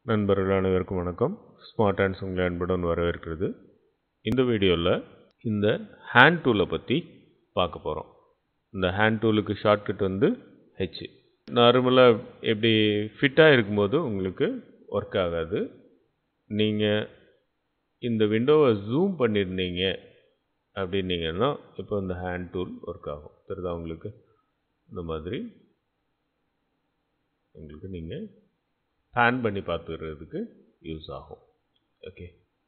நண்பர்கள் அனைவருக்கும் வணக்கம் ஸ்மார்ட் ஹேண்ட்ஸ் உங்களை அன்புடன் வரவேற்கிறது இந்த வீடியோவில் இந்த ஹேண்ட் டூலை பற்றி பார்க்க போகிறோம் இந்த ஹேண்ட் டூலுக்கு ஷார்ட்கட் வந்து ஹெச் நார்மலாக எப்படி ஃபிட்டாக இருக்கும்போது உங்களுக்கு ஒர்க் ஆகாது நீங்கள் இந்த விண்டோவை ஜூம் பண்ணியிருந்தீங்க அப்படின்னீங்கன்னா இப்போ இந்த ஹேண்ட் டூல் ஒர்க் ஆகும் தெரியுதா உங்களுக்கு இந்த மாதிரி உங்களுக்கு நீங்கள் பேன் பண்ணி பார்த்துக்கிறதுக்கு யூஸ் ஆகும் ஓகே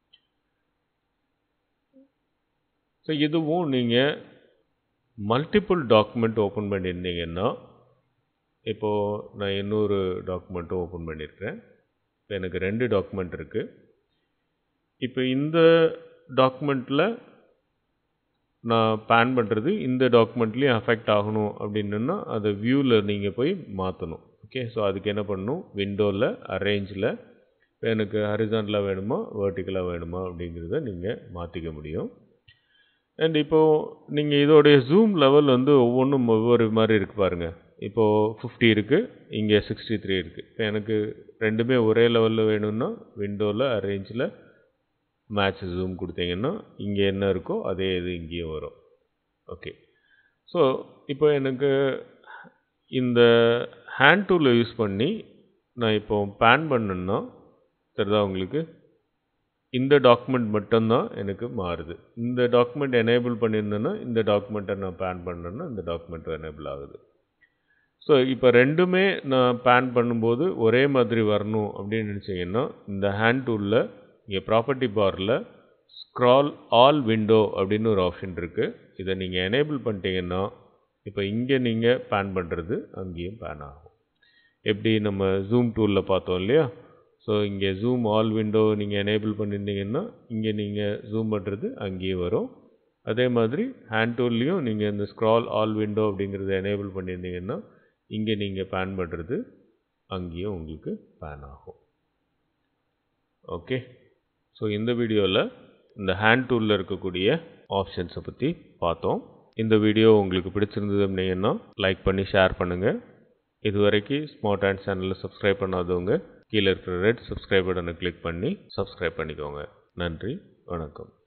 ஸோ இதுவும் நீங்கள் மல்டிபிள் டாக்குமெண்ட் ஓப்பன் பண்ணியிருந்தீங்கன்னா இப்போது நான் இன்னொரு டாக்குமெண்ட்டும் ஓப்பன் பண்ணியிருக்கிறேன் இப்போ எனக்கு ரெண்டு டாக்குமெண்ட் இருக்குது இப்போ இந்த டாக்குமெண்ட்டில் நான் பேன் பண்ணுறது இந்த டாக்குமெண்ட்லேயும் அஃபெக்ட் ஆகணும் அப்படின்னா அதை வியூவில் நீங்கள் போய் மாற்றணும் ஓகே ஸோ அதுக்கு என்ன பண்ணணும் விண்டோவில் அரேஞ்சில் எனக்கு ஹரிசாண்டலாக வேணுமா வேர்ட்டிக்கலாக வேணுமா அப்படிங்கிறத நீங்கள் மாற்றிக்க முடியும் அண்ட் இப்போது நீங்கள் இதோடைய ஜூம் லெவல் வந்து ஒவ்வொன்றும் ஒவ்வொரு மாதிரி இருக்குது பாருங்கள் இப்போது ஃபிஃப்டி இருக்குது இங்கே சிக்ஸ்டி த்ரீ இருக்குது இப்போ எனக்கு ரெண்டுமே ஒரே லெவலில் வேணும்னா விண்டோவில் அரேஞ்சில் மேட்ச் ஜூம் கொடுத்தீங்கன்னா இங்கே என்ன இருக்கோ அதே இது இங்கேயும் வரும் ஓகே ஸோ இப்போ எனக்கு இந்த ஹேண்ட் டூலை யூஸ் பண்ணி நான் இப்போ பேன் பண்ணேன்னா தெரியுதா உங்களுக்கு இந்த டாக்குமெண்ட் மட்டும்தான் எனக்கு மாறுது இந்த டாக்குமெண்ட் எனேபிள் பண்ணியிருந்தேன்னா இந்த டாக்குமெண்ட்டை நான் பேன் பண்ணேன்னா இந்த டாக்குமெண்ட் எனேபிள் ஆகுது ஸோ இப்போ ரெண்டுமே நான் பேன் பண்ணும்போது ஒரே மாதிரி வரணும் அப்படின்னு நினச்சிங்கன்னா இந்த ஹேண்ட் டூலில் இங்கே ப்ராப்பர்ட்டி பாரில் ஸ்க்ரால் ஆல் விண்டோ அப்படின்னு ஒரு ஆப்ஷன் இருக்குது இதை நீங்கள் எனேபிள் பண்ணிட்டீங்கன்னா இப்போ இங்கே நீங்கள் பேன் பண்ணுறது அங்கேயும் பேன் ஆகும் எப்படி நம்ம ஜூம் டூலில் பார்த்தோம் இல்லையா ஸோ இங்கே ஜூம் ஆல் விண்டோ நீங்கள் எனேபிள் பண்ணியிருந்தீங்கன்னா இங்கே நீங்கள் ஜூம் பண்ணுறது அங்கேயும் வரும் அதே மாதிரி ஹேண்ட் டூல்லையும் நீங்கள் இந்த ஸ்க்ரால் ஆல் விண்டோ அப்படிங்கிறத எனேபிள் பண்ணியிருந்தீங்கன்னா இங்கே நீங்கள் பேன் பண்ணுறது அங்கேயும் உங்களுக்கு பேன் ஆகும் ஓகே ஸோ இந்த வீடியோவில் இந்த ஹேண்ட் டூலில் இருக்கக்கூடிய ஆப்ஷன்ஸை பற்றி பார்த்தோம் இந்த வீடியோ உங்களுக்கு பிடிச்சிருந்தது அப்படின்னா லைக் பண்ணி ஷேர் பண்ணுங்கள் இது வரைக்கும் ஸ்மார்ட் ஹேண்ட் சேனலில் சப்ஸ்கிரைப் பண்ணாதவங்க கீழே இருக்கிற ரெட் சப்ஸ்கிரைப் பட்டனை கிளிக் பண்ணி சப்ஸ்கிரைப் பண்ணிக்கோங்க நன்றி வணக்கம்